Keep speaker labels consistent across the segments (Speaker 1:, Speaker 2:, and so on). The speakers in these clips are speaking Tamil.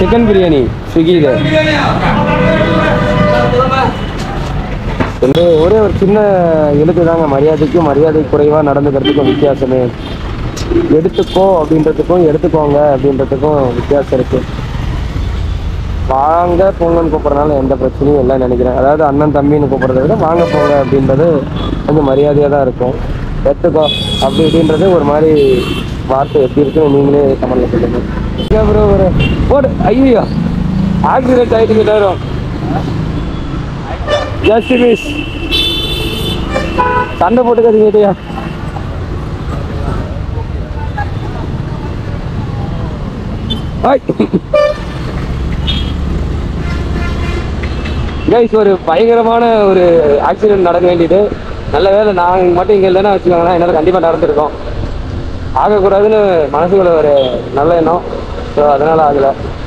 Speaker 1: சிக்கன் பிரியாணி ஸ்விக்கியில் இந்த ஒரே ஒரு சின்ன எழுத்து தாங்க மரியாதைக்கும் மரியாதை குறைவாக நடந்துக்கிறதுக்கும் வித்தியாசமே எடுத்துக்கோ அப்படின்றதுக்கும் எடுத்துக்கோங்க அப்படின்றதுக்கும் வித்தியாசம் இருக்கு வாங்க போங்கன்னு கூப்பிட்றதுனால எந்த பிரச்சனையும் இல்லைன்னு நினைக்கிறேன் அதாவது அண்ணன் தம்பின்னு கூப்பிட்றத விட வாங்க போங்க அப்படின்றது கொஞ்சம் மரியாதையாக தான் இருக்கும் எடுத்துக்கோ அப்படி இப்படின்றது ஒரு மாதிரி வார்த்தை எப்படி இருக்குன்னு நீங்களே கமெண்ட்ல சொல்லுங்க அப்புறம் ஒரு போடு ஐயோ ஆக்சிடென்ட் ஆகிட்டு எல்லாரும் ஜஸ்ட் மிஸ் சண்டை போட்டுக்காதீங்க ஐயா கைஸ் ஒரு பயங்கரமான ஒரு ஆக்சிடென்ட் நடக்க வேண்டியது நல்ல வேளை நான் மட்டும் இங்கே இல்லைன்னா வச்சுக்கோங்களேன் என்னால் கண்டிப்பாக நடந்திருக்கும் ஆகக்கூடாதுன்னு மனசுக்குள்ள ஒரு நல்ல எண்ணம் ஸோ அதனால் ஆகலை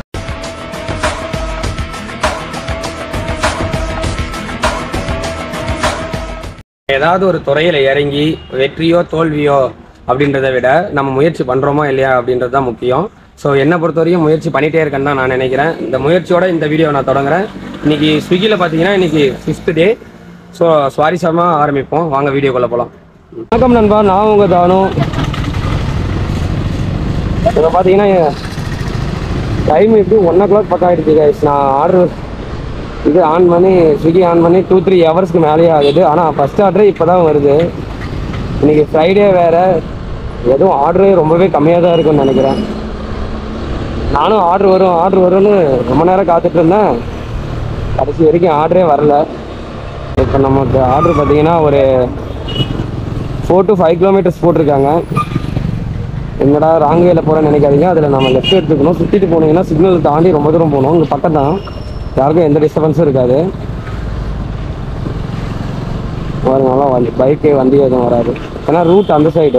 Speaker 1: ஏதாவது ஒரு துறையில இறங்கி வெற்றியோ தோல்வியோ அப்படின்றத விட நம்ம முயற்சி பண்றோமா இல்லையா அப்படின்றது தான் முக்கியம் ஸோ என்னை பொறுத்தவரையும் முயற்சி பண்ணிட்டே இருக்கேன்னு தான் நான் நினைக்கிறேன் இந்த முயற்சியோட இந்த வீடியோ நான் தொடங்குறேன் இன்னைக்கு ஸ்விக்கியில் பார்த்தீங்கன்னா இன்னைக்கு ஃபிஃப்த் டே ஸோ சுவாரஸ்யமாக ஆரம்பிப்போம் வாங்க வீடியோக்குள்ள போகலாம் வணக்கம் நண்பா நான் உங்க தானும் இப்போ பார்த்தீங்கன்னா டைம் எப்படி ஒன் ஓ கிளாக் பக்கம் ஆகிடுச்சு guys. நான் ஆர்டர் இது ஆன் பண்ணி ஸ்விக்கி ஆன் பண்ணி டூ த்ரீ ஹவர்ஸ்க்கு மேலேயே ஆகுது ஆனால் ஃபஸ்ட் ஆர்டரே இப்போ தான் வருது இன்னைக்கு ஃப்ரைடே வேற எதுவும் ஆர்டரே ரொம்பவே கம்மியாக தான் இருக்கும்னு நினைக்கிறேன் நானும் ஆர்டர் வரும் ஆர்டர் வரும்னு ரொம்ப நேரம் காத்துட்டு இருந்தேன் கடைசி வரைக்கும் ஆர்டரே வரல இப்போ நமக்கு ஆர்டர் பார்த்தீங்கன்னா ஒரு ஃபோர் டு ஃபைவ் கிலோமீட்டர்ஸ் போட்டிருக்காங்க என்னடா ராங் வேல போகிறேன்னு நினைக்காதீங்க அதில் நம்ம லெஃப்ட் எடுத்துக்கணும் சுற்றிட்டு போனீங்கன்னா சிக்னல் தாண்டி ரொம்ப தூரம் போகணும் இங்கே பக்கம் தான் யாருக்கும் எந்த டிஸ்டர்பன்ஸும் இருக்காது பாருங்க நல்லா வண்டி பைக்கு வண்டி எதுவும் வராது ஏன்னா ரூட் அந்த சைடு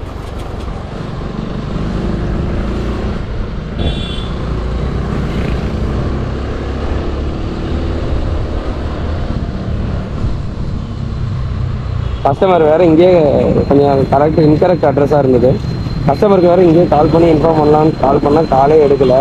Speaker 1: கஸ்டமர் வேறு இங்கேயே கொஞ்சம் கரெக்ட் இன்கரெக்ட் அட்ரஸாக இருந்தது கஸ்டமருக்கு வேறு இங்கேயே கால் பண்ணி இன்ஃபார்ம் பண்ணலான்னு கால் பண்ணால் காலே எடுக்கலை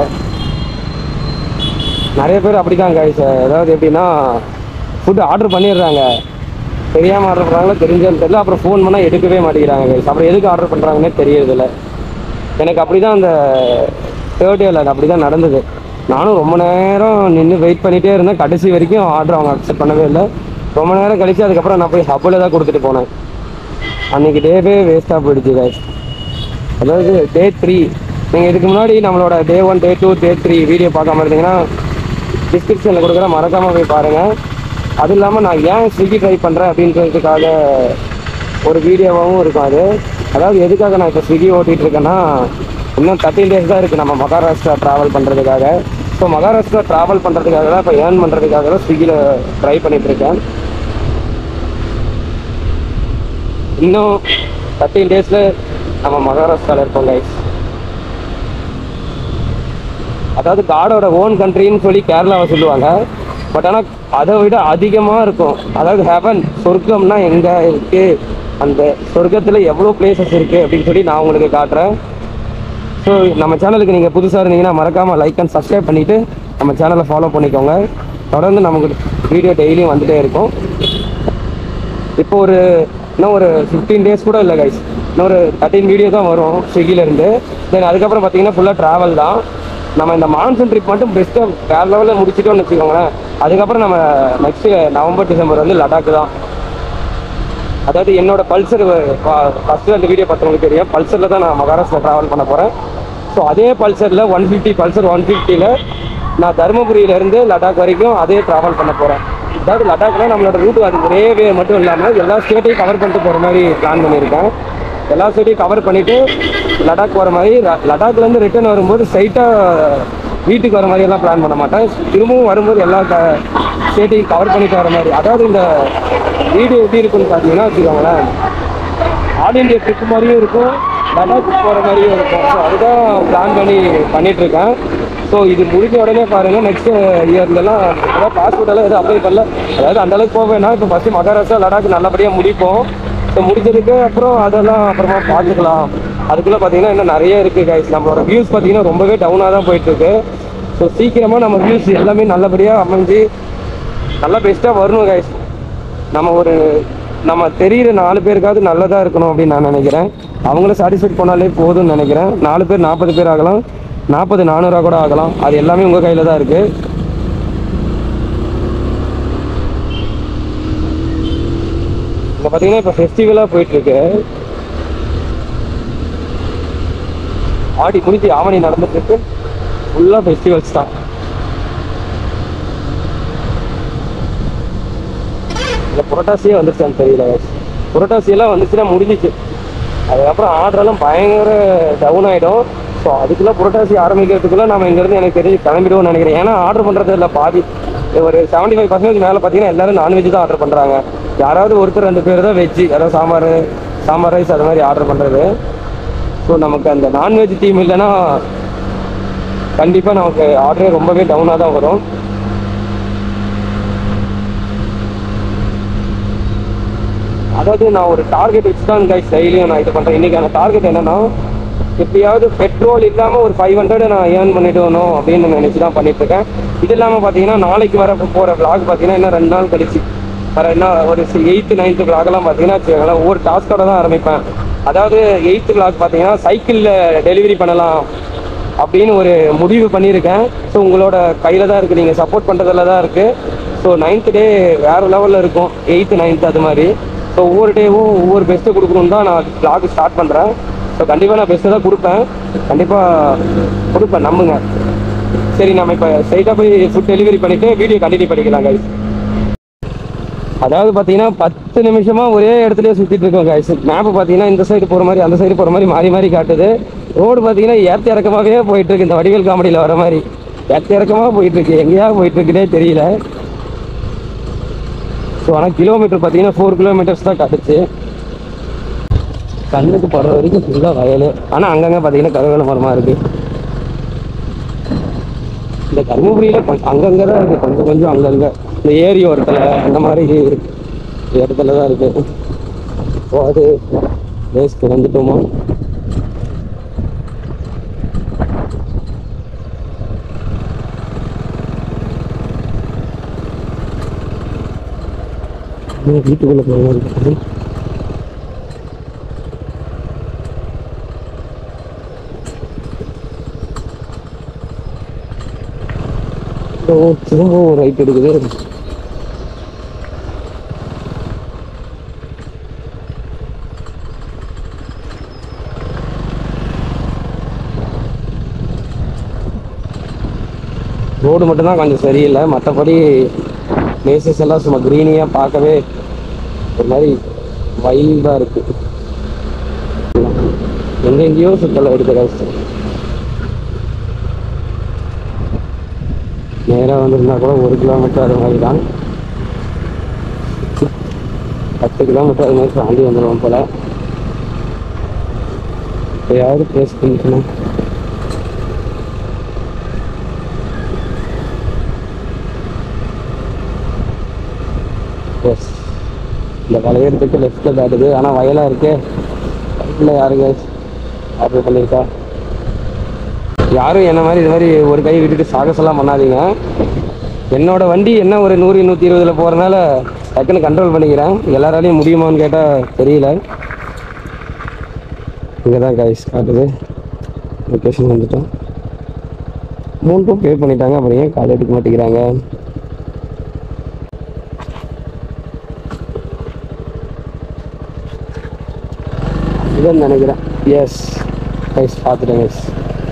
Speaker 1: நிறைய பேர் அப்படிதான் கைஸ் அதாவது எப்படின்னா ஃபுட் ஆர்டர் பண்ணிடுறாங்க தெரியாமல் ஆர்டர் பண்ணுறாங்களோ தெரிஞ்சதுன்னு தெரியல அப்புறம் ஃபோன் பண்ணால் எடுக்கவே மாட்டேங்கிறாங்க கைஸ் அப்புறம் எதுக்கு ஆர்டர் பண்ணுறாங்கன்னே தெரியறதில்ல எனக்கு அப்படி தான் அந்த தேர்ட் இயரில் அப்படி தான் நடந்தது நானும் ரொம்ப நேரம் நின்று வெயிட் பண்ணிகிட்டே இருந்தேன் கடைசி வரைக்கும் ஆர்டர் அவங்க அக்செப்ட் பண்ணவே இல்லை ரொம்ப நேரம் கழிச்சு அதுக்கப்புறம் நான் போய் ஹப்பில் தான் கொடுத்துட்டு போனேன் அன்னைக்கு டேவே வேஸ்ட்டாக போயிடுச்சு கைஸ் அதாவது டே த்ரீ நீங்கள் இதுக்கு முன்னாடி நம்மளோட day one day two day three video பார்க்காம இருந்தீங்கன்னா டிஸ்கிரிப்ஷனில் கொடுக்குற மறக்காமல் போய் பாருங்கள் அது இல்லாமல் நான் ஏன் ஸ்விக்கி ட்ரை பண்ணுறேன் அப்படின்றதுக்காக ஒரு வீடியோவாகவும் இருக்கும் அது அதாவது எதுக்காக நான் இப்போ ஸ்விக்கி ஓட்டிகிட்டு இருக்கேன்னா இன்னும் தேர்ட்டின் டேஸ் தான் இருக்குது நம்ம மகாராஷ்டிரா ட்ராவல் பண்ணுறதுக்காக ஸோ மகாராஷ்டிரா ட்ராவல் பண்ணுறதுக்காக தான் இப்போ ஏர்ன் பண்ணுறதுக்காக தான் ஸ்விக்கியில் ட்ரை பண்ணிட்டு இருக்கேன் இன்னும் தேர்ட்டின் டேஸில் நம்ம மகாராஷ்டிராவில் இருக்கோம் கைஸ் அதாவது காடோட ஓன் கண்ட்ரின்னு சொல்லி கேரளாவை சொல்லுவாங்க பட் ஆனால் அதை விட அதிகமாக இருக்கும் அதாவது ஹெவன் சொர்க்கம்னா எங்கே இருக்கு அந்த சொர்க்கத்தில் எவ்வளோ பிளேசஸ் இருக்குது அப்படின்னு சொல்லி நான் உங்களுக்கு காட்டுறேன் ஸோ நம்ம சேனலுக்கு நீங்கள் புதுசாக இருந்தீங்கன்னா மறக்காமல் லைக் அண்ட் சப்ஸ்கிரைப் பண்ணிவிட்டு நம்ம சேனலை ஃபாலோ பண்ணிக்கோங்க தொடர்ந்து நமக்கு வீடியோ டெய்லியும் வந்துட்டே இருக்கும் இப்போ ஒரு இன்னும் ஒரு ஃபிஃப்டீன் டேஸ் கூட இல்லை கைஸ் இன்னும் ஒரு தேர்ட்டின் வீடியோ தான் வரும் ஸ்விக்கிலேருந்து தென் அதுக்கப்புறம் பார்த்தீங்கன்னா ஃபுல்லாக ட்ராவல் தான் நம்ம இந்த மான்சூன் ட்ரிப் மட்டும் பெஸ்ட்டாக வேறு லெவலில் முடிச்சிட்டோம்னு வச்சுக்கோங்களேன் அதுக்கப்புறம் நம்ம நெக்ஸ்ட் நவம்பர் டிசம்பர் வந்து லடாக் தான் அதாவது என்னோட பல்சர் ஃபஸ்ட்டு அந்த வீடியோ பார்த்தவங்களுக்கு தெரியும் பல்சரில் தான் நான் மகாராஷ்டிரா ட்ராவல் பண்ண போகிறேன் ஸோ அதே பல்சரில் ஒன் ஃபிஃப்டி பல்சர் ஒன் ஃபிஃப்டியில் நான் தருமபுரியிலேருந்து லடாக் வரைக்கும் அதே ட்ராவல் பண்ண போகிறேன் அதாவது லடாக்ல நம்மளோட ரூட் அது ஒரே வே மட்டும் இல்லாமல் எல்லா ஸ்டேட்டையும் கவர் பண்ணிட்டு போகிற மாதிரி பிளான் பண்ணியிருக்கேன் எல்லா ஸ்டேட்டையும் கவர் பண்ணிவிட்டு லடாக் போகிற மாதிரி ல- லடாக்லேருந்து ரிட்டர்ன் வரும்போது ஸ்ட்ரைட்டாக வீட்டுக்கு வர மாதிரி எல்லாம் பிளான் பண்ண மாட்டேன் திரும்பவும் வரும்போது எல்லா ஸ்டேட்டையும் கவர் பண்ணிட்டு வர மாதிரி அதாவது இந்த வீடியோ எப்படி இருக்குன்னு பார்த்தீங்கன்னா வச்சுக்கோங்களேன் ஆல் இண்டியா ட்ரிப் மாதிரியும் இருக்கும் லடாக் போகிற மாதிரியும் இருக்கும் ஸோ அதுதான் பிளான் பண்ணி பண்ணிட்டு இருக்கேன் ஸோ இது முடிஞ்ச உடனே பாருங்க நெக்ஸ்ட் இயர்லலாம் அதாவது பாஸ்போர்ட் எல்லாம் எதுவும் அப்ளை பண்ணல அதாவது அந்த அளவுக்கு போக வேணாம் இப்போ ஃபஸ்ட்டு மகாராஷ்டிரா லடாக் நல்லபடியாக முடிப்போம் ஸோ முடிஞ்சதுக்கு அப்புறம் அதெல்லாம் அப்புறமா பார்த்துக்கலாம் அதுக்குள்ளே பார்த்தீங்கன்னா இன்னும் நிறைய இருக்குது கைஸ் நம்மளோட வியூஸ் பார்த்தீங்கன்னா ரொம்பவே டவுனாக தான் போயிட்டு இருக்கு ஸோ ஸோ சீக்கிரமாக நம்ம வியூஸ் எல்லாமே நல்லபடியாக அமைஞ்சு நல்லா பெஸ்ட்டாக வரணும் கைஸ் நம்ம ஒரு நம்ம தெரியிற நாலு பேருக்காவது நல்லதாக இருக்கணும் அப்படின்னு நான் நினைக்கிறேன் அவங்கள சாட்டிஸ்ஃபைட் பண்ணாலே போதும்னு நினைக்கிறேன் நாலு பேர் நாற்பது பேர் ஆகலாம் நாற்பது நானூறுரூவா கூட ஆகலாம் அது எல்லாமே உங்கள் கையில் தான் இருக்குது இங்கே பார்த்தீங்கன்னா இப்போ ஃபெஸ்டிவலாக போயிட்டுருக்கு ஆடி முடிஞ்சு ஆவணி நடந்துட்டு இருக்கு ஃபுல்லாக ஃபெஸ்டிவல்ஸ் தான் இந்த புரட்டாசியே வந்துருச்சான்னு தெரியல புரட்டாசியெல்லாம் வந்துச்சுன்னா முடிஞ்சிச்சு அதுக்கப்புறம் ஆர்டரெல்லாம் பயங்கர டவுன் ஆகிடும் ஸோ அதுக்குள்ளே புரட்டாசி ஆரம்பிக்கிறதுக்குள்ள நம்ம இங்கேருந்து எனக்கு தெரிஞ்சு கிளம்பிடுவோம்னு நினைக்கிறேன் ஏன்னா ஆர்டர் பண்ணுறது இல்லை பாதி ஒரு செவன்டி ஃபைவ் பர்சன்டேஜ் மேலே பார்த்தீங்கன்னா எல்லாரும் நான்வெஜ் தான் ஆர்டர் பண்ணுறாங்க யாராவது ஒருத்தர் ரெண்டு பேர் தான் வெஜ்ஜு யாராவது சாம்பார் சாம்பார் ரைஸ் அது மாதிரி ஆர்டர் பண்ணுறது ஸோ நமக்கு அந்த நான்வெஜ் டீம் இல்லைன்னா கண்டிப்பாக நமக்கு ஆர்டரே ரொம்பவே டவுனாக தான் வரும் அதாவது நான் ஒரு டார்கெட் வச்சு தான் கைஸ் டெய்லியும் நான் இது பண்ணுறேன் இன்றைக்கான டார்கெட் என்னன்னா எப்படியாவது பெட்ரோல் இல்லாமல் ஒரு ஃபைவ் ஹண்ட்ரட் நான் ஏர்ன் பண்ணிடணும் அப்படின்னு நினச்சி தான் பண்ணிட்டு இருக்கேன் இது இல்லாமல் பார்த்தீங்கன்னா நாளைக்கு வர போகிற vlog பார்த்தீங்கன்னா இன்னும் ரெண்டு நாள் கழிச்சு வர என்ன ஒரு எயித்து நைன்த்து விளாக்லாம் பார்த்தீங்கன்னா வச்சுக்கோங்களேன் ஒவ்வொரு டாஸ்கோட தான் ஆரம்பிப்பேன் அதாவது எயித்து விளாக் பார்த்தீங்கன்னா சைக்கிளில் டெலிவரி பண்ணலாம் அப்படின்னு ஒரு முடிவு பண்ணியிருக்கேன் ஸோ உங்களோட கையில் தான் இருக்குது நீங்கள் சப்போர்ட் பண்ணுறதுல தான் இருக்குது ஸோ நைன்த்து டே வேறு லெவலில் இருக்கும் எயித்து நைன்த்து அது மாதிரி ஸோ ஒவ்வொரு டேவும் ஒவ்வொரு பெஸ்ட்டு கொடுக்கணுன்னு தான் நான் vlog ஸ்டார்ட் பண்ணுறேன் ஸோ கண்டிப்பாக நான் பெஸ்ட்டு தான் கொடுப்பேன் கண்டிப்பாக கொடுப்பேன் நம்புங்க சரி நம்ம இப்போ ஸ்ட்ரைட்டாக போய் ஃபுட் டெலிவரி பண்ணிவிட்டு வீடியோ கண்டினியூ பண்ணிக்கலாம் guys அதாவது பார்த்தீங்கன்னா பத்து நிமிஷமா ஒரே இடத்துலயே சுத்திட்டு இருக்கோம் guys மேப் பார்த்தீங்கன்னா இந்த சைடு போற மாதிரி அந்த சைடு போற மாதிரி மாறி மாறி காட்டுது ரோடு பார்த்தீங்கன்னா ஏத்த இறக்கமாவே போயிட்டு இருக்கு இந்த வடிவேல் காமெடியில் வர மாதிரி ஏத்த இறக்கமா போயிட்டு இருக்கு எங்கேயா போயிட்டு இருக்குன்னே தெரியல ஸோ ஆனால் கிலோமீட்டர் பார்த்தீங்கன்னா ஃபோர் கிலோமீட்டர்ஸ் தான் காட்டுச்சு கண்ணுக்கு படுற வரைக்கும் ஃபுல்லாக வயல் ஆனால் அங்கங்கே பார்த்தீங்கன்னா கருவேல மரமாக இருக்கு இந்த தருமபுரியில் கொஞ்சம் அங்கங்கே தான் இருக்குது கொஞ்சம் கொஞ்சம் அங்கங்கே இந்த ஏரி ஓரத்தில் அந்த மாதிரி இருக்கு இடத்துல தான் இருக்கு ஓ அது வேஸ்ட்டு வந்துட்டோமா இன்னும் வீட்டுக்குள்ள போக இருக்கு ஓ திரும்பவும் ரைட் எடுக்குது ரோடு மட்டும்தான் கொஞ்சம் சரியில்லை மற்றபடி பிளேசஸ் எல்லாம் சும்மா க்ரீனியாக பார்க்கவே ஒரு மாதிரி வைல்டாக இருக்கு எங்கெங்கேயோ சுத்தலை எடுக்கிற அவசியம் நேராக வந்திருந்தா கூட ஒரு கிலோமீட்டர் அது மாதிரி தான் பத்து கிலோமீட்டர் அது மாதிரி தாண்டி வந்துடுவோம் போல எப்பயாவது பிளேஸ் பண்ணிக்கணும் எஸ் இந்த வளையறதுக்கு லெஃப்ட்டில் தாட்டுது ஆனால் வயலாக இருக்கு இல்லை யாருங்க ஆர்டர் பண்ணியிருக்கா யாரும் என்ன மாதிரி இது மாதிரி ஒரு கை விட்டுட்டு சாகசெல்லாம் பண்ணாதீங்க என்னோட வண்டி என்ன ஒரு நூறு நூற்றி இருபதில் போகிறனால டக்குன்னு கண்ட்ரோல் பண்ணிக்கிறேன் எல்லாராலையும் முடியுமான்னு கேட்டால் தெரியல இங்கே தான் கைஸ் காட்டுது லொக்கேஷன் வந்துட்டோம் அமௌண்ட்டும் பே பண்ணிட்டாங்க அப்புறம் ஏன் கால் எடுக்க மாட்டேங்கிறாங்க இதுன்னு நினைக்கிறேன் எஸ் கைஸ் பார்த்துட்டேன் கைஸ்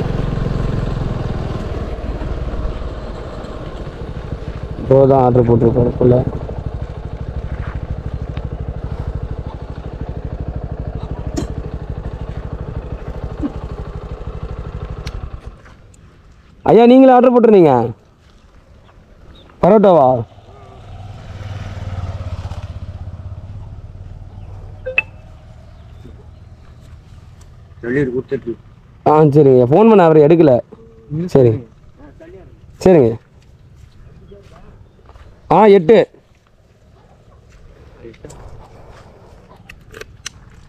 Speaker 1: ப்ரோ தான் ஆர்டர் போட்டிருப்பாரு ஃபுல்ல ஐயா நீங்களே ஆர்டர் போட்டிருந்தீங்க பரோட்டாவா
Speaker 2: சொல்லிட்டு கொடுத்துட்டு
Speaker 1: ஆ சரிங்க ஃபோன் பண்ண அவர் எடுக்கல சரி சரிங்க ஆ எட்டு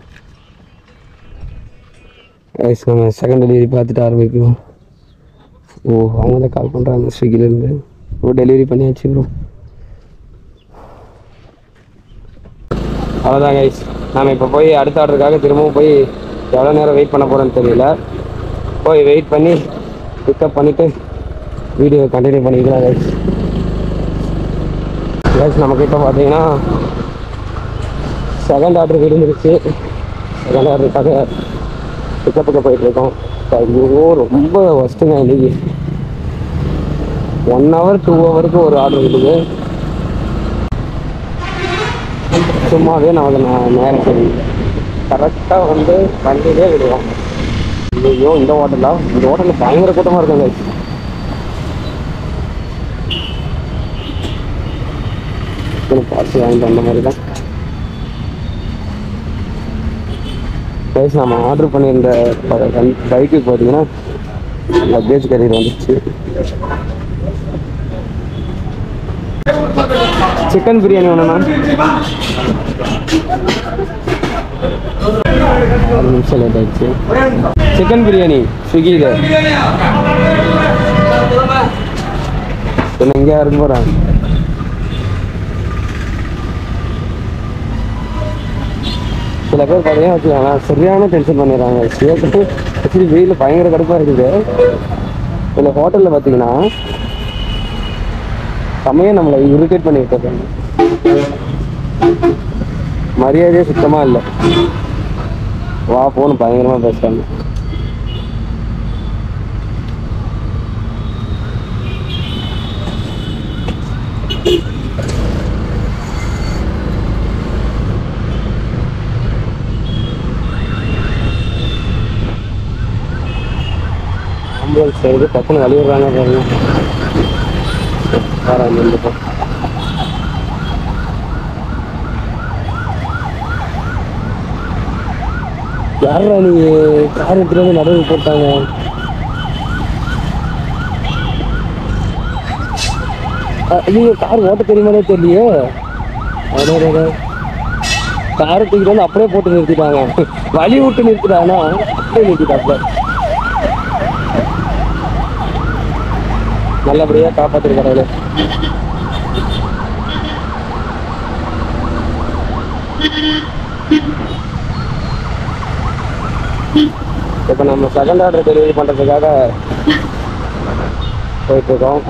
Speaker 1: Guys, நம்ம செகண்ட் டெலிவரி பார்த்துட்டு ஆரம்பிக்குவோம் ஓ அவங்க தான் கால் பண்ணுறாங்க ஸ்விக்கிலேருந்து ஓ டெலிவரி பண்ணியாச்சு ப்ரோ அவ்வளோதான் கைஸ் நாம் இப்போ போய் அடுத்த ஆர்டருக்காக திரும்பவும் போய் எவ்வளோ நேரம் வெயிட் பண்ண போகிறோன்னு தெரியல போய் வெயிட் பண்ணி பிக்கப் பண்ணிவிட்டு வீடியோ கண்டினியூ பண்ணிக்கலாம் கைஸ் கைஸ் நமக்கு இப்போ பார்த்தீங்கன்னா செகண்ட் ஆர்டர் விழுந்துருச்சு செகண்ட் ஆர்டருக்காக பிக்கப்புக்கு போயிட்டுருக்கோம் ஐயோ ரொம்ப ஒஸ்ட்டுங்க இன்னைக்கு ஒன் ஹவர் டூ ஹவருக்கு ஒரு ஆர்டர் விடுது சும்மாவே நமக்கு நே- நேரம் சரி கரெக்டாக வந்து வண்டியிலே விடுவோம் ஐயோ இந்த ஹோட்டலா இந்த ஹோட்டலில் பயங்கர கூட்டமாக இருக்கும் guys. ஒரு பார்த்து வாங்கிட்டு வந்த மாதிரி தான் கைஸ் நம்ம ஆர்டர் பண்ணியிருந்த பைக்கு பார்த்தீங்கன்னா லக்கேஜ் கேரியர் வந்துச்சு சிக்கன் பிரியாணி ஒன்று மேம் ஆறு நிமிஷம் லேட் ஆயிடுச்சு சிக்கன் பிரியாணி ஸ்விக்கியில் என்ன எங்கேயா இருக்கு போகிறேன் சில பேர் பார்த்தீங்கன்னா வச்சுக்கோங்களேன் சரியான டென்ஷன் பண்ணிடுறாங்க ஆக்சுவலி வெயில் பயங்கர கடுப்பாக இருக்குது சில ஹோட்டலில் பார்த்தீங்கன்னா செமையாக நம்மளை இரிட்டேட் பண்ணிட்டு இருக்காங்க மரியாதையே சுத்தமாக இல்லை வா போன்னு பயங்கரமாக பேசுகிறாங்க ஆம்புலன்ஸ் சைடு டக்குன்னு வழி விடுறாங்க பாருங்க வேற இந்த பக்கம். யாரா நீ கார் எடுத்துட்டு வந்து நடுவு போட்டாங்க ஐயோ கார் ஓட்ட தெரியுமானே தெரியலையே அடே, அடே, அடே. காரை தூக்கிட்டு வந்து அப்படியே போட்டு நிறுத்திட்டாங்க வழி விட்டு நிறுத்திட்டாங்கன்னா அப்படியே நிறுத்திட்டாப்ல நல்லபடியா காப்பாத்திரு கடவுளே இப்போ நம்ம செகண்ட் ஆர்டர் டெலிவரி பண்ணுறதுக்காக போயிட்டு இருக்கோம்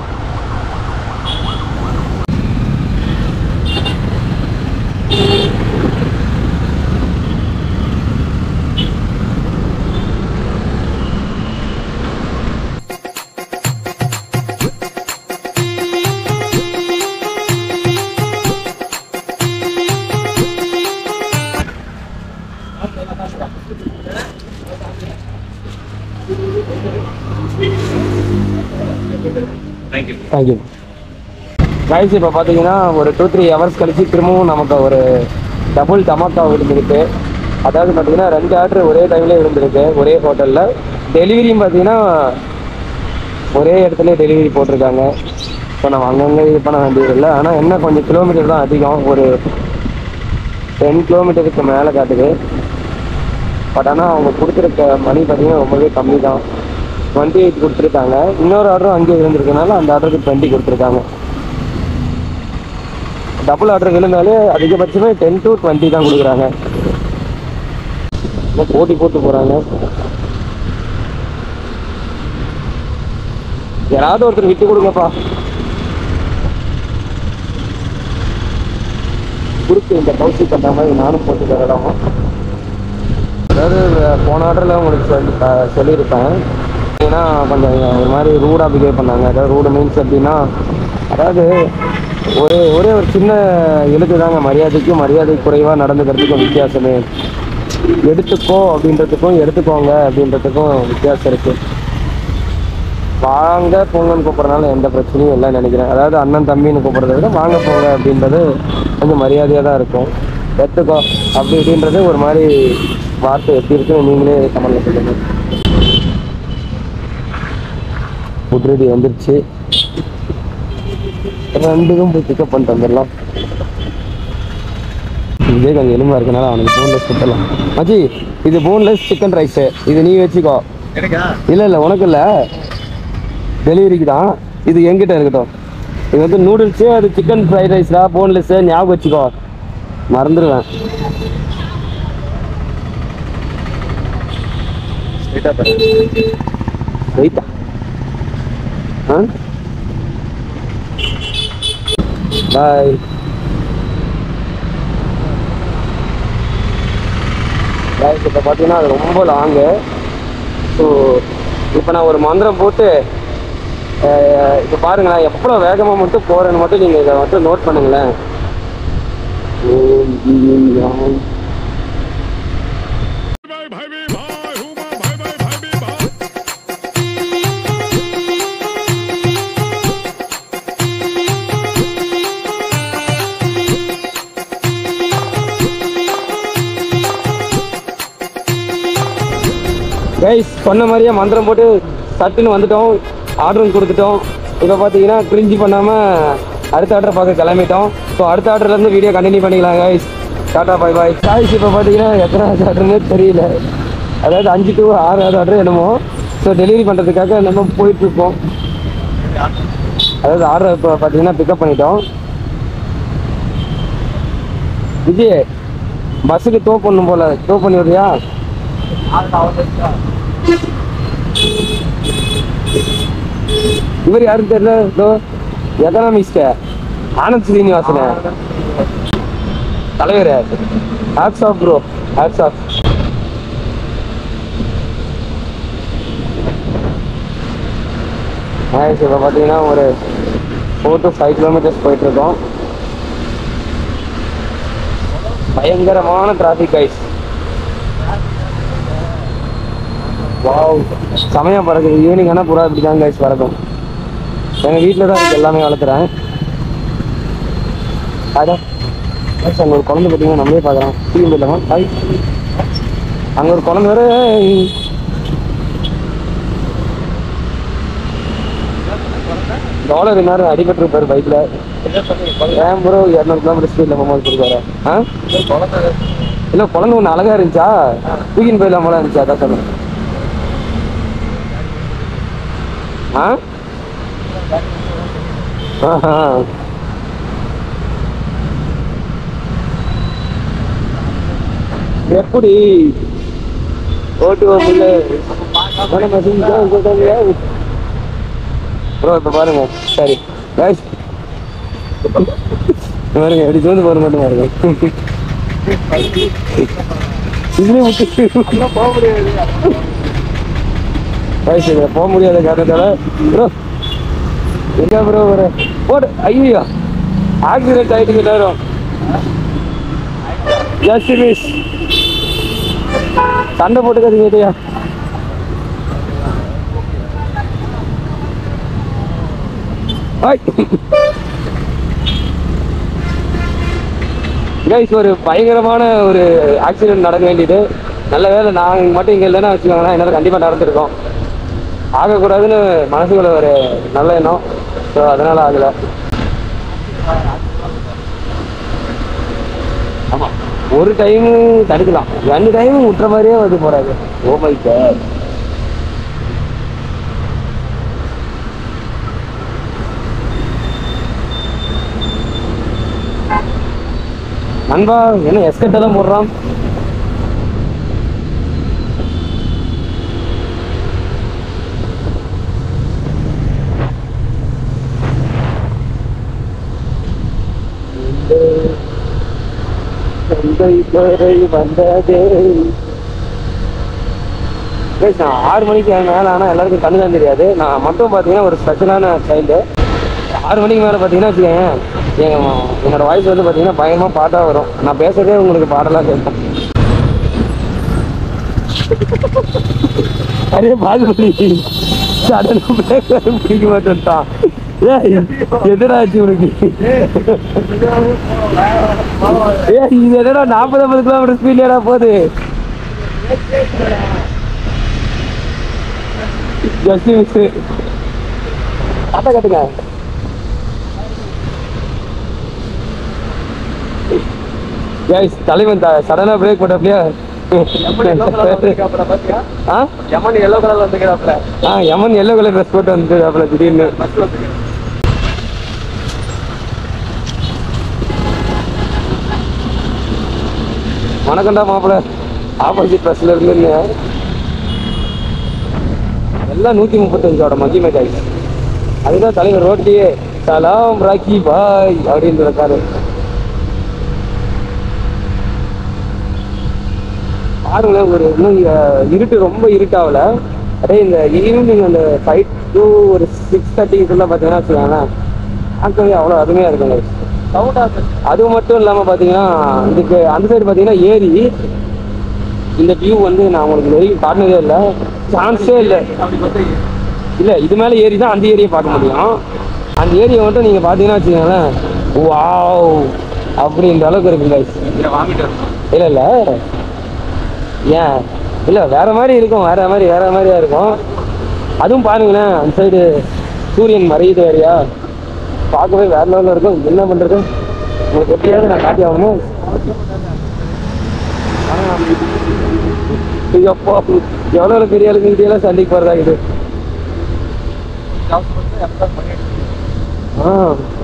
Speaker 1: தேங்க்யூ கைஸ் இப்போ பார்த்தீங்கன்னா ஒரு டூ த்ரீ ஹவர்ஸ் கழிச்சு திரும்பவும் நமக்கு ஒரு டபுள் டமாக்கா விழுந்திருக்கு அதாவது பார்த்தீங்கன்னா ரெண்டு ஆர்டர் ஒரே டைம்ல விழுந்திருக்கு ஒரே ஹோட்டலில் டெலிவரியும் பார்த்தீங்கன்னா ஒரே இடத்துல டெலிவரி போட்டிருக்காங்க இப்போ நம்ம அங்கங்கே இது பண்ண வேண்டியதில்லை ஆனால் என்ன கொஞ்சம் கிலோமீட்டர் தான் அதிகம் ஒரு டென் கிலோமீட்டருக்கு மேலே காட்டுது பட் ஆனால் அவங்க கொடுத்துருக்க மணி பார்த்தீங்கன்னா ரொம்பவே கம்மி தான் டுவெண்ட்டி எயிட் கொடுத்துருக்காங்க இன்னொரு ஆர்டரும் அங்கேயே இருந்திருக்கனால அந்த ஆர்டருக்கு டுவெண்ட்டி கொடுத்துருக்காங்க டபுள் ஆர்டர் விழுந்தாலே அதிகபட்சமே டென் டு டுவெண்ட்டி தான் கொடுக்குறாங்க ரொம்ப போட்டி போட்டு போகிறாங்க யாராவது ஒருத்தர் விட்டு கொடுங்கப்பா குறுக்கு இந்த கவுசி பண்ணுற மாதிரி நானும் போட்டு தரலாம் அதாவது போன ஆர்டரில் உங்களுக்கு சொல்லி அஹ் சொல்லியிருப்பேன் ஏன்னா கொஞ்சம் ஒரு மாதிரி ரூடாக பிஹேவ் பண்ணாங்க அதாவது ரூடு மீன்ஸ் எப்படின்னா அதாவது ஒரே ஒரே ஒரு சின்ன எழுத்து தாங்க மரியாதைக்கும் மரியாதை குறைவாக நடந்துக்கிறதுக்கும் வித்தியாசமே எடுத்துக்கோ அப்படின்றதுக்கும் எடுத்துக்கோங்க அப்படின்றதுக்கும் வித்தியாசம் இருக்கு வாங்க போங்கன்னு கூப்பிட்றதுனால எந்த பிரச்சனையும் இல்லைன்னு நினைக்கிறேன் அதாவது அண்ணன் தம்பின்னு கூப்பிட்றத விட வாங்க போங்க அப்படின்றது கொஞ்சம் மரியாதையாக தான் இருக்கும் எடுத்துக்கோ அப்படி இப்படின்றது ஒரு மாதிரி வார்த்தை எப்படி இருக்குன்னு நீங்களே கமெண்ட்ல சொல்லுங்க ஃபுட் ரெடி வந்துருச்சு ரெண்டுக்கும் போய் பிக்கப் பண்ணிட்டு வந்துடலாம் இதே கொஞ்சம் எலும்பா இருக்கனால அவனுக்கு போன்லெஸ் கொடுத்துடலாம் மச்சி இது போன்லெஸ் சிக்கன் ரைஸு இது நீ வச்சுக்கோ
Speaker 2: எனக்கா
Speaker 1: இல்லை இல்லை உனக்கு இல்லை டெலிவரிக்கு தான் இது எங்கிட்ட இருக்கட்டும் இது வந்து நூடுல்ஸு அது சிக்கன் ஃப்ரைட் ரைஸ்டா போன்லெஸ்ஸு ஞாபகம் வச்சுக்கோ மறந்துடுவேன் வெயிட்டா ஆ பாய் பாய் இப்போ பார்த்தீங்கன்னா அது ரொம்ப லாங்கு ஸோ இப்போ நான் ஒரு மந்திரம் போட்டு இப்போ பாருங்களேன் எவ்வளோ வேகமாக மட்டும் போகிறேன்னு மட்டும் நீங்கள் இதை மட்டும் நோட் பண்ணுங்களேன் ஓம் ஈம் யாம்
Speaker 2: भाई भाई भी भाई हूँ मैं भाई भाई भाई भी भाई
Speaker 1: கைஸ் சொன்ன மாதிரியே மந்திரம் போட்டு சட்டுன்னு வந்துட்டோம் ஆர்டரும் கொடுத்துட்டோம் இப்போ பார்த்தீங்கன்னா கிரிஞ்சி பண்ணாமல் அடுத்த ஆர்டர் பார்க்க கிளம்பிட்டோம் ஸோ அடுத்த ஆர்டர்லேருந்து வீடியோ கண்டினியூ பண்ணிக்கலாம் guys tata bye bye guys இப்போ பார்த்தீங்கன்னா எத்தனாவது ஆர்டர்னே தெரியல அதாவது அஞ்சு டு ஆறாவது ஆர்டர் என்னமோ ஸோ டெலிவரி பண்ணுறதுக்காக நம்ம போயிட்டுருக்கோம் அதாவது ஆர்டர் இப்போ பார்த்தீங்கன்னா பிக்கப் பண்ணிட்டோம் விஜய் பஸ்ஸுக்கு டோ பண்ணும் போல டோ பண்ணி விடுறியா இவர் யாரும் தெரியல இதோ எக்கனாமிஸ்ட ஆனந்த் ஸ்ரீனிவாசன தலைவர் hats off bro hats off இப்போ பார்த்தீங்கன்னா ஒரு ஃபோர் டு ஃபைவ் கிலோமீட்டர்ஸ் போயிட்டு இருக்கோம் பயங்கரமான டிராஃபிக் ஐஸ் வாவ் செமையா பறக்குது ஈவினிங் ஆனால் புறா இப்படி தான் கைஸ் பறக்கும் எங்கள் வீட்டில் தான் இருக்கு எல்லாமே வளர்த்துறேன் அதான் கைஸ் அங்கே ஒரு குழந்தை பார்த்தீங்கன்னா நம்மளே பார்க்குறோம் டிவி போயிடலாமா ஹாய் அங்கே ஒரு குழந்தை வேற டாலர் நேரம் அடிபட்டிருப்பாரு பைக்கில் ஏன் ப்ரோ இரநூறு கிலோமீட்டர் ஸ்பீடில் போகும்போது கொடுக்குறாரு ஆ இல்லை குழந்தை ஒன்று அழகா இருந்துச்சா தூக்கின்னு போயிடலாம் போல இருந்துச்சு அதான் சொன்னேன் ஆ ஆஹா. எப்படி ஓட்டுவோம் ப்ரோ இப்போ பாருங்க சரி கைஸ் பாருங்க எப்படி சோந்து போற மட்டும் பாருங்க இதுலயே முட்டு போக முடியாது கைஸ் இதை போக முடியாத காரணத்தால ப்ரோ எங்க ப்ரோ ஒரு போடு ஐயோ ஆக்சிடென்ட் ஆயிட்டு எல்லாரும் ஜஸ்ட் மிஸ் சண்டை போட்டுக்காதீங்க ஐயா கைஸ் ஒரு பயங்கரமான ஒரு ஆக்சிடென்ட் நடக்க வேண்டியது நல்ல வேளை நான் மட்டும் இங்கே இல்லைன்னா வச்சுக்கோங்களேன் என்னால் கண்டிப்பாக நடந்திருக்கோம் ஆகக்கூடாதுன்னு மனசுக்குள்ள ஒரு நல்ல எண்ணம் ஸோ அதனால ஆகல ஆமாம் ஒரு டைமு தடுக்கலாம் ரெண்டு டைமும் விட்டுற மாதிரியே வந்து போறாரு ஓ மை காட் நண்பா என்ன எஸ்கட் எல்லாம் போடுறான் தந்தை வரை வந்ததே Guys, நான் ஆறு மணிக்கு மேலே ஆனால் எல்லாருக்கும் கண்ணு தான் தெரியாது நான் மட்டும் பார்த்தீங்கன்னா ஒரு ஸ்பெஷலான சைல்டு ஆறு மணிக்கு மேலே பார்த்தீங்கன்னா வச்சுக்கோங்க என் என்னோட வாய்ஸ் வந்து பார்த்தீங்கன்னா பயங்கரமாக பாட்டாக வரும் நான் பேசுறதே உங்களுக்கு பாடலாம் கேட்பேன் அரே பாகுபலி சடனாக பேச பிடிக்க மாட்டேன்ட்டான் ஏய் எதிராச்சு உனக்கு ஏய் இது என்னடா நாற்பது ஐம்பது கிலோமீட்டர் ஸ்பீட்லடா போகுது ஜஸ்ட் மிஸ் கட்ட கட்டுங்க கைஸ் தலைவன் த சடனாக பிரேக் போட்டப்படியா ஆ
Speaker 3: எமன் எல்லோ கலர்ல வந்துக்கிறாப்ல
Speaker 1: ஆ யமன் எல்லோ கலர் ட்ரெஸ் போட்டு வந்து அப்புறம் திடீர்னு வணக்கம்டா மாப்பிள்ள ஆப்போசிட் பஸ்ல இருந்து எல்லாம் நூத்தி முப்பத்தஞ்சோட மகிமை காய் அதுதான் தலைவர் ரோட்டியே சலாம் ராக்கி பாய் அப்படின்னு இருக்காரு பாருங்களேன் ஒரு இன்னும் இ- இருட்டு ரொம்ப இருட்டாகல அப்படியே இந்த ஈவினிங் அந்த ஃபைவ் டு ஒரு சிக்ஸ் தேர்ட்டிக்குள்ள பார்த்தீங்கன்னா வச்சுக்கோங்களேன் பார்க்கவே அவ்வளோ அருமையாக இருக்குங்க
Speaker 3: சவுண்டா
Speaker 1: அது மட்டும் இல்லாமல் பார்த்தீங்கன்னா இதுக்கு அந்த சைடு பார்த்தீங்கன்னா ஏரி இந்த வியூ வந்து நான் உங்களுக்கு வரைக்கும் காட்டினதே இல்லை சான்ஸே இல்லை
Speaker 3: அப்படி வந்து
Speaker 1: இல்லை இது மேலே ஏரி தான் அந்த ஏரியை பார்க்க முடியும் அந்த ஏரியை மட்டும் நீங்கள் பார்த்தீங்கன்னா வச்சுக்கோங்களேன் வாவ் அப்படின்ற அளவுக்கு இருக்குங்க
Speaker 3: வாங்கிட்டு
Speaker 1: இல்லை இல்லை ஏன் இல்லை வேற மாதிரி இருக்கும் வேற மாதிரி வேற மாதிரியா இருக்கும் அதுவும் பாருங்களேன் அந்த சைடு சூரியன் மறையுது வேறையா பார்க்கவே வேற லெவலில் இருக்கும் என்ன பண்ணுறது உங்களுக்கு எப்படியாவது நான் காட்டி ஆகணும் எப்போ எவ்வளோ பெரிய ஆளுங்க இதெல்லாம் சண்டைக்கு போகிறதா இது ஆ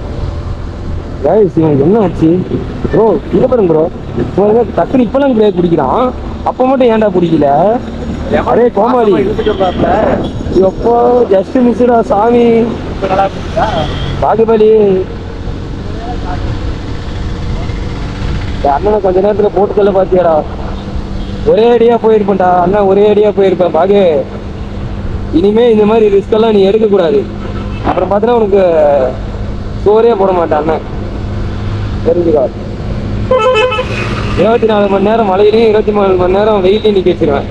Speaker 1: கைஸ் இவன் என்ன ஆச்சு ப்ரோ இங்க பாருங்க ப்ரோ இவன் டக்குனு இப்பெல்லாம் பிரேக் பிடிக்கிறான் அப்போ மட்டும் ஏன்டா பிடிக்கல அரே கோமாளி எப்போ ஜஸ்ட் மிஸ்டா சாமி பாகுபலி இந்த அண்ணனை கொஞ்ச நேரத்துல போட்டுக்கல பாத்தியாடா ஒரே அடியா போயிருப்பேன்டா அண்ணன் ஒரே அடியா போயிருப்பேன் பாகு இனிமே இந்த மாதிரி ரிஸ்க் எல்லாம் நீ எடுக்க கூடாது அப்புறம் பார்த்தீங்கன்னா உனக்கு சோறே போட மாட்டான் அண்ணன் தெரிஞ்சுக்கோ இருபத்தி நாலு மணி நேரம் மழையிலையும் இருபத்தி நாலு மணி நேரம் வெயிலையும் நிக்க வச்சிருவேன்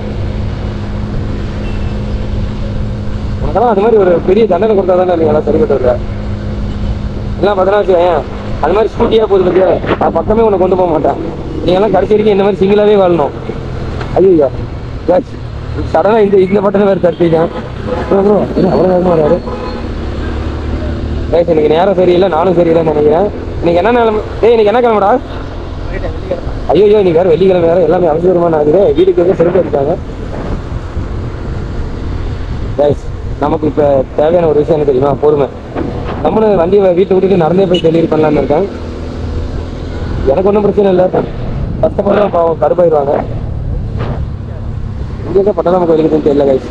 Speaker 1: உனக்கெல்லாம் அது மாதிரி ஒரு பெரிய தண்டனை கொடுத்தா தானே நீங்க எல்லாம் சரி பண்ணுறது எல்லாம் பார்த்தனா வச்சுக்கோயேன் அது மாதிரி ஸ்கூட்டியா போகுது பத்தியா நான் பக்கமே உன்னை கொண்டு போக மாட்டேன் நீ எல்லாம் கடைசி வரைக்கும் இந்த மாதிரி சிங்கிளாவே வாழணும் ஐயோ சடனா இந்த இந்த பட்டனை வேறு தட்டிட்டேன் ப்ரோ ப்ரோ அவ்வளோ நேரமா வராரு ரைட் எனக்கு நேரம் சரியில்லை நானும் சரியில்லைன்னு நினைக்கிறேன் இன்னைக்கு என்ன நிலைமை ஏய் இன்னைக்கு என்ன கிழமைடா ஐயோ ஐயோ இன்னைக்கு வேற வெள்ளிக்கிழமை வேற எல்லாமே அவசரமா நடக்குது வீட்டுக்கு வந்து செருப்பு எடுத்தாங்க ரைட் நமக்கு இப்போ தேவையான ஒரு விஷயம் என்ன தெரியுமா பொறுமை நம்மளும் வண்டியை வீட்டை விட்டுட்டு நடந்தே போய் டெலிவரி பண்ணலான்னு இருக்கேன் எனக்கு ஒன்றும் பிரச்சனை இல்லை கஷ்டப்படுறோம் பாவம் கருப்பாயிருவாங்க இங்கே தான் பட்டணம் கோயிலுக்குன்னு தெரியல கைஸ்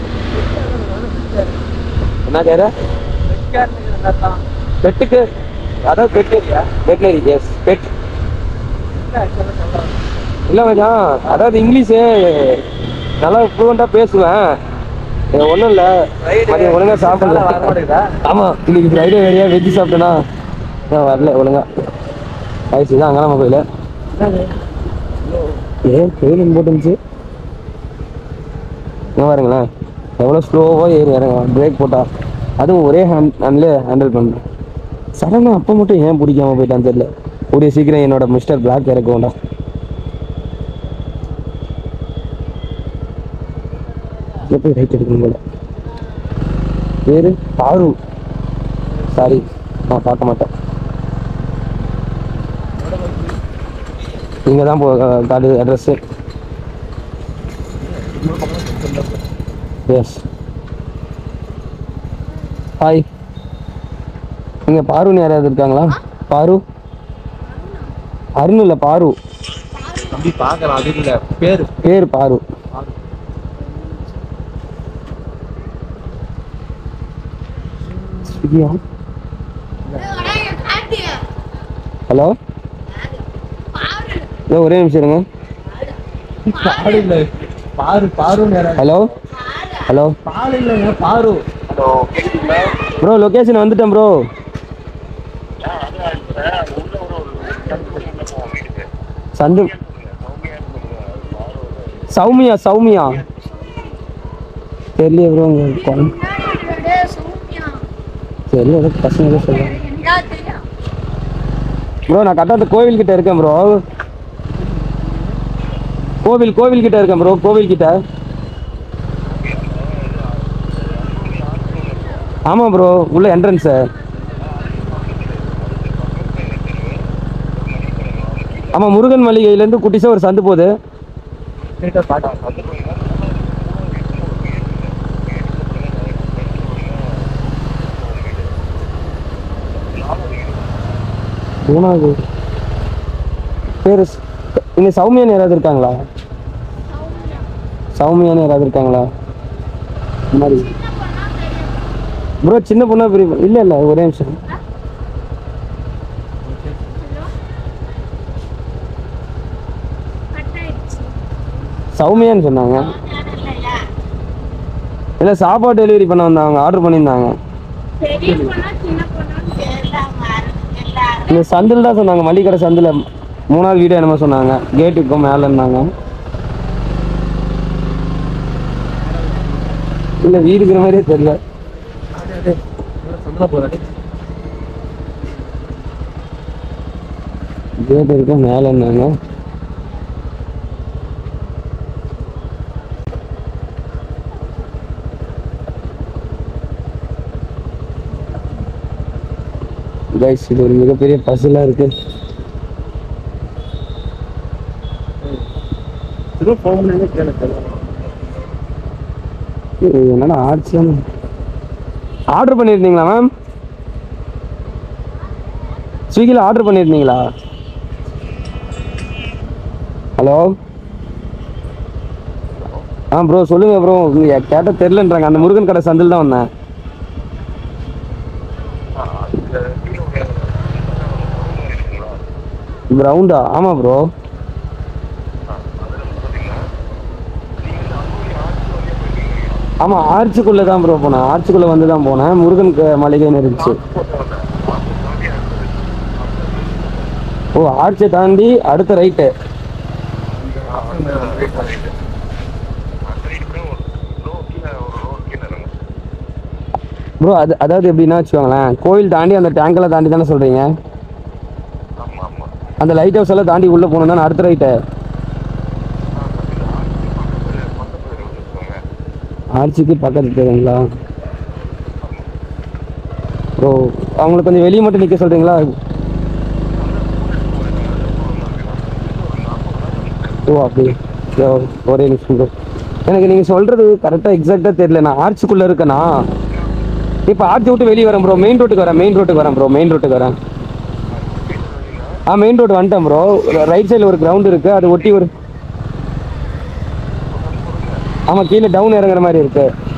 Speaker 1: என்ன கேட்க பெட்டுக்கு அதான் பெட்டு வெட்டினரி எஸ் பெட் இல்லை மச்சான் அதாவது இங்கிலீஷு நல்லா ஃப்ளூவெண்ட்டாக பேசுவேன் ஒன்றும் இல்லை மதியம் ஒழுங்கா சாப்பிடல ஆமாம் இன்னைக்கு ஃப்ரைடே வேறையா வெஜ்ஜு சாப்பிட்டேனா நான் வரல ஒழுங்கா வயசு தான் அங்கே கோயில் ஏன் கோயில் போட்டுருந்துச்சு இங்கே பாருங்களேன் எவ்வளோ ஸ்லோவாக ஏறி இறங்க பிரேக் போட்டா அதுவும் ஒரே ஹேண்ட் ஹேண்ட்லேயே ஹேண்டில் பண்ணுறேன் சடனாக அப்போ மட்டும் ஏன் பிடிக்காம போயிட்டான்னு தெரியல கூடிய சீக்கிரம் என்னோட மிஸ்டர் பிளாக் இறக்க வேண்டாம் இங்க போய் ரைட் எடுக்கணும் போல பேரு பாரு சாரி நான் பார்க்க மாட்டேன் இங்கே தான் போ காட்டு அட்ரஸ்ஸு எஸ் ஹாய் இங்கே பாருன்னு யாராவது இருக்காங்களா பாரு அருண் இல்லை பாரு
Speaker 3: தம்பி பாக்கலாம் அது இல்ல பேரு
Speaker 1: பேர் பாரு ஸ்விக்கியா ஹலோ இதோ ஒரே நிமிஷம் இருங்க
Speaker 3: பாடு இல்ல பாரு பாருன்னு யாராவது
Speaker 1: ஹலோ ஹலோ
Speaker 3: பால் இல்லைங்க பாரு
Speaker 1: ப்ரோ லொக்கேஷன் வந்துட்டேன் ப்ரோ சந்து சௌமியா சௌமியா தெரியல ப்ரோ தெரியல ஏதோ பசங்க ஏதோ சொல்லுவாங்க ப்ரோ நான் கரெக்டாக கோவில் கிட்ட இருக்கேன் ப்ரோ கோவில் கோவில் கிட்ட இருக்கேன் ப்ரோ கோவில் கிட்ட ஆமாம் ப்ரோ உள்ள என்ட்ரன்ஸு ஆமாம் முருகன் மளிகையிலேருந்து குட்டிஸாக ஒரு சந்து போகுது
Speaker 3: ஸ்ட்ரெயிட்டா பாட்டு
Speaker 1: மூணாவது பேர் இங்க சௌமியான்னு யாராவது இருக்காங்களா சௌமியான்னு யாராவது இருக்காங்களா இந்த மாதிரி ப்ரோ சின்ன பொண்ணா பெரிய பொண்ணு? இல்ல இல்ல ஒரே நிமிஷம் சௌமியான்னு சொன்னாங்க இல்ல சாப்பாடு டெலிவரி பண்ண வந்தாங்க ஆர்டர் பண்ணியிருந்தாங்க
Speaker 4: பெரிய பொண்ணா சின்ன பொண்ணான்னு தெரியல அவங்க எல்லாரும்
Speaker 1: இந்த சந்தில் தான் சொன்னாங்க மளிகை சந்தில் மூணாவது வீடு என்னமோ சொன்னாங்க கேட்டுக்கு மேலே இருந்தாங்க இல்ல வீடு இருக்கிற மாதிரியே தெரியல
Speaker 3: சொந்தமா போறாரு
Speaker 1: கேட் இருக்க மேலே இருந்தாங்க கைஸ் இது ஒரு மிகப்பெரிய பசிலா இருக்கு
Speaker 3: திரும்ப ஃபோன் பண்ணி கேளுங்க
Speaker 1: இது என்னடா ஆட்சியம் ஆர்டர் பண்ணியிருந்தீங்களா மேம் ஸ்விக்கியில் ஆர்டர் பண்ணியிருந்தீங்களா ஹலோ ஆ ப்ரோ சொல்லுங்க ப்ரோ கேட்ட தெரிலன்றாங்க அந்த முருகன் கடை சந்தில் தான் வந்தேன் கிரவுண்டா ஆமாம் ப்ரோ ஆமாம் ஆர்ச்சுக்குள்ளே தான் ப்ரோ போனேன் ஆர்ச்சுக்குள்ளே வந்து தான் போனேன் முருகன் க- மளிகைன்னு இருந்துச்சு ஓ ஆர்ச்சை தாண்டி அடுத்த ரைட்டு ப்ரோ அது அதாவது எப்படின்னா வச்சுக்கோங்களேன் கோயில் தாண்டி அந்த டேங்கெல்லாம் தாண்டி தானே சொல்கிறீங்க அந்த லைட் ஹவுஸ் எல்லாம் தாண்டி உள்ளே போகணும் தானே அடுத்த ரைட்டு ஆர்ச்சிக்கு பக்கத்து தெரியுங்களா ப்ரோ அவங்களுக்கு கொஞ்சம் வெளியே மட்டும் நிற்க சொல்கிறீங்களா ஓ அப்படி ஓ, ஒரே நிமிஷம் ப்ரோ எனக்கு நீங்கள் சொல்கிறது கரெக்டாக எக்ஸாக்டாக தெரியல நான் ஆர்ச்சுக்குள்ளே இருக்கேனா இப்போ ஆர்ச்சி விட்டு வெளியே வரேன் ப்ரோ மெயின் ரோட்டுக்கு வரேன் மெயின் ரோட்டுக்கு வரேன் ப்ரோ மெயின் ரோட்டுக்கு வரேன் ஆ மெயின் ரோடு வந்துட்டேன் ப்ரோ ரைட் சைடில் ஒரு கிரவுண்ட் இருக்குது அது ஒட்டி ஒரு ஆமாம் கீழே டவுன் இறங்குற மாதிரி இருக்குது